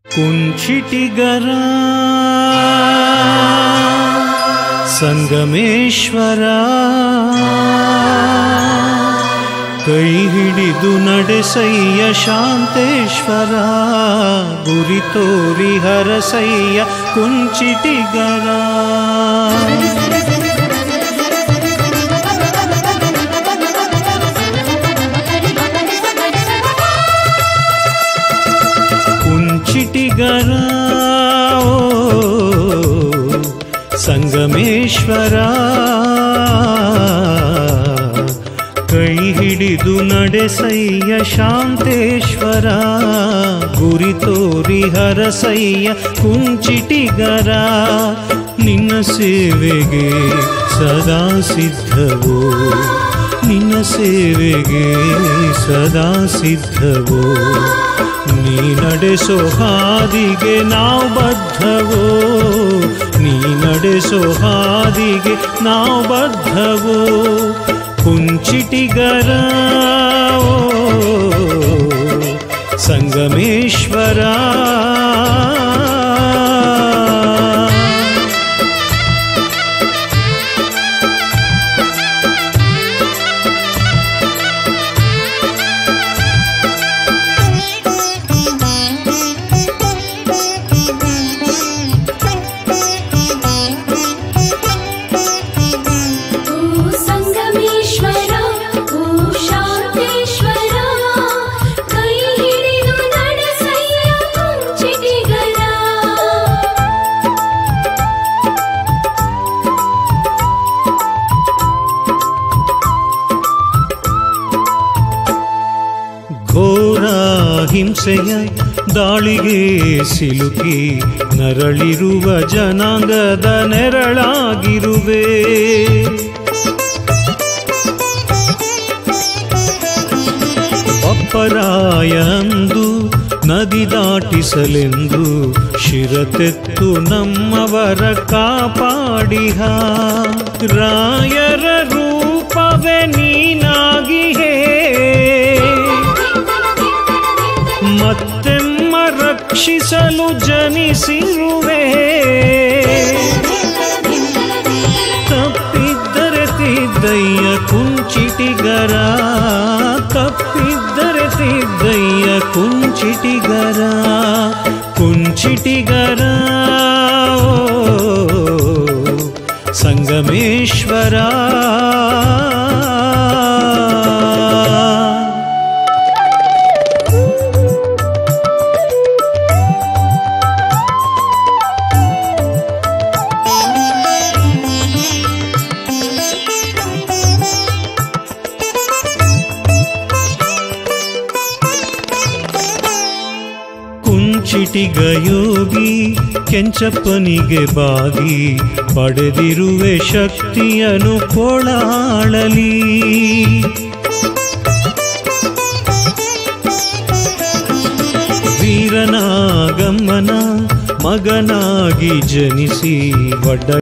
ಕುಂಚಿಟಿಗರ ಸಂಗಮೇಶ್ವರ ಕೈ ಹಿಡಿದು ನಡೆಸಯ್ಯ ಶಾಂತೇಶ್ವರ ಗುರಿ ತೋರಿ ಹರಸಯ್ಯ ಕುಂಚಿಟಿಗರ ಕುಂಚಿಟಿಗರ ಓ, ಸಂಗಮೇಶ್ವರ ಕೈ ಹಿಡಿದು ನಡೆಸಯ್ಯ ಶಾಂತೇಶ್ವರ ಗುರಿ ತೋರಿ ಹರಸಯ್ಯ ಕುಂಚಿಟಿಗರ ನಿನ್ನ ಸೇವೆಗೆ ಸದಾ ಸಿದ್ಧವೋ ನಿನ್ನ ಸೇವೆಗೆ ಸದಾ ಸಿದ್ಧವೋ ನೀ ನಡೆಸೋ ಹಾದಿಗೆ ನಾವು ಬದ್ಧವೋ ನೀ ನಡೆಸೋ ಹಾದಿಗೆ ನಾವು ಬದ್ಧವೋ ಕುಂಚಿಟಿಗರ ಓ, ಸಂಗಮೇಶ್ವರ ಓ ಸಂಗಮೇಶ್ವರ ಓ ಶಾಂತೇಶ್ವರ ಕೈ ಹಿಡಿದು ನಡೆಸಯ್ಯ ಕುಂಚಿಟಿಗರ ಘೋರ ಹಿಂಸೆಯ ದಾಳಿಗೆ ಸಿಲುಕಿ ನರಳಿರುವ ಜನಾಂಗದ ನೆರಳಾಗಿರುವೆ ಅಪ್ಪರಾಯಂದು ನದಿ ದಾಟಿಸಲೆಂದು ಶಿರತೆತ್ತು ನಮ್ಮವರ ಕಾಪಾಡಿಹ ರಾಯರ ರೂಪವೇ ನೀನಾಗಿಹೇ ಮತ್ತೆಮ್ಮ ರಕ್ಷಿಸಲು ಜನಿಸಿರುವೆ ತಪ್ಪಿದ್ದರೆ ತಿದ್ದಯ್ಯ ಕುಂಚಿಟಿಗರ ತಪ್ಪಿದ್ದರೆ ತಿದ್ದಯ್ಯ ಕುಂಚಿಟಿಗರ ಕುಂಚಿಟಿಗರ ಓ, ಸಂಗಮೇಶ್ವರ ಕುಂಚಿಟಿಗಯೋಗಿ ಕೆಂಚಪ್ಪನಿಗೆ ಬಾಗಿ ಪಡೆದಿರುವೆ ಶಕ್ತಿಯನು ಕೊಳಾಳಲಿ ವೀರನಾಗಮ್ಮನ ಮಗನಾಗಿ ಜನಿಸಿ ಒಡ್ಡ